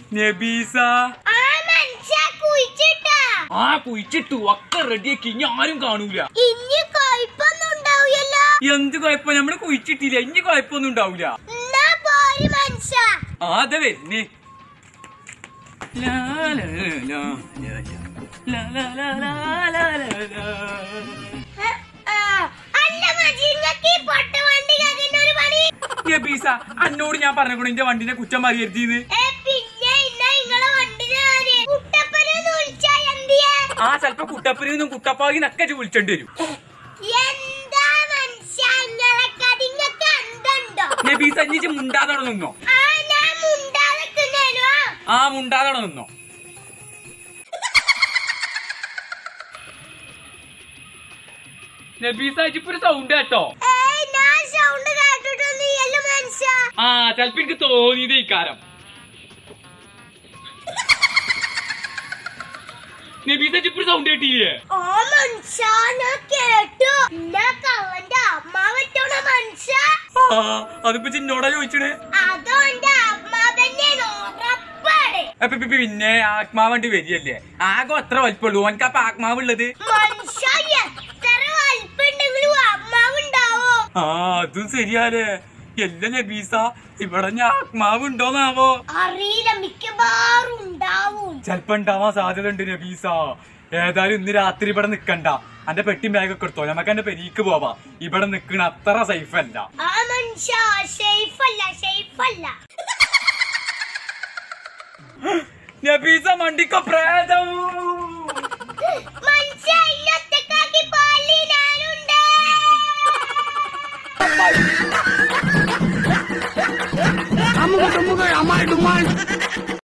നബീസ ആ മനുഷ്യ കുഴിച്ചിട്ടാ ആ കുഴിച്ചിട്ടു ഒക്കെ റെഡിയാക്കി ഇനി ആരും കാണൂല ഇനി കൊഴപ്പൊന്നും ഉണ്ടാവില്ലല്ലോ എന്ത് കുഴപ്പം നമ്മള് കുഴിച്ചിട്ടില്ല ഇനി കുഴപ്പമൊന്നും ഉണ്ടാവൂല എന്നാ പോര് മനുഷ്യ ആ അതെ വരുന്നേ ലാ, ലാ, ലാ, ലാ, ലാ, ലാ, ലാ, ലാ, ലാ, ലാ, ലാ. ഹ, ആ, അല്ല മജി ഇങ്ങക്ക് ഈ പൊട്ട വണ്ടി കേൾക്കുന്ന ഒരു പണി നബീസ അന്നോട് ഞാൻ പറഞ്ഞോ എന്റെ വണ്ടിനെ കുറ്റം മറിയരുതീന്ന് ഏ, പിന്നെ ഇന്ന ഇങ്ങളെ വണ്ടിന് ആര് കുട്ടപ്പനെന്ന് വിളിച്ചാ എന്തിയെ ആ ചെലപ്പോ കുട്ടപ്പനെന്നും കുട്ടപ്പാകിനൊക്കെ ഇജ്ജ് വിളിച്ചേണ്ടി വരും എന്താ മനുഷ്യ ഇങ്ങളൊക്കെ അതിങ്ങക്ക് എന്തുണ്ടോ നബീസ ഇനി മുണ്ടാതോടെ നിന്നോ ആ ഞാൻ മുണ്ടാതെക്കുന്നേനോ ആ മുണ്ടാതോടെ നിന്നോ നബീസ ഇപ്പൊ ഒരു സൗണ്ട് കേട്ടോ ഏയ് ഞാൻ സൗണ്ട് കേട്ടിട്ടൊന്നും ഇല്ല മനുഷ്യ ആ ചെലപ്പോ എനിക്ക് തോന്നിയത് ഇക്കാരം നബീസ ഇപ്പൊ സൗണ്ട് കേട്ടില്ലേ ഓ മനുഷ്യ ഞാൻ കേട്ടു ഇന്ന കവന്റെ അമ്മാവറ്റോണ മനുഷ്യ ആ അതിപ്പോ ചിന്നോടാ ചോദിച്ചണേ അതോ എന്റെ അമ്മാവ് തന്നെയാണ് ഉറപ്പാണ് അപ്പൊ ഇപ്പൊ പിന്നെ ആത്മാവണ്ടി വരികയല്ലേ ആകെ അത്ര വലിപ്പമുള്ളൂ ഓനക്ക് അപ്പൊ ആത്മാവുള്ളത് മനുഷ്യ എത്ര വലിപ്പുണ്ടെങ്കിലും അമ്മാവുണ്ടാവോ ആ അതും ശരിയാലേ എല്ലാ നബീസ ഇവിടെ ഞാൻ ആത്മാവ് ഉണ്ടോന്നാവോ അറിയില്ല മിക്കവാറും ഉണ്ടാവും ചെലപ്പോ ഉണ്ടാവാൻ സാധ്യത ഉണ്ട് നബീസ ഏതായാലും ഇന്ന് രാത്രി ഇവിടെ നിക്കണ്ട അന്റെ പെട്ടിയും ബാഗൊക്കെ എടുത്തോ നമുക്ക് എന്റെ പെരീക്ക് പോവാ ഇവിടെ നിക്കണ അത്ര സേഫ് അല്ല ആ മനുഷ്യ സേഫ് അല്ല സേഫ് അല്ല നബീസ മണ്ടിക്കോ പ്രേതം മനുഷ്യ ഇന്നൊറ്റക്കാക്കി പാലി ഞാനുണ്ട് Kamu ketemu kayak Amal Duman.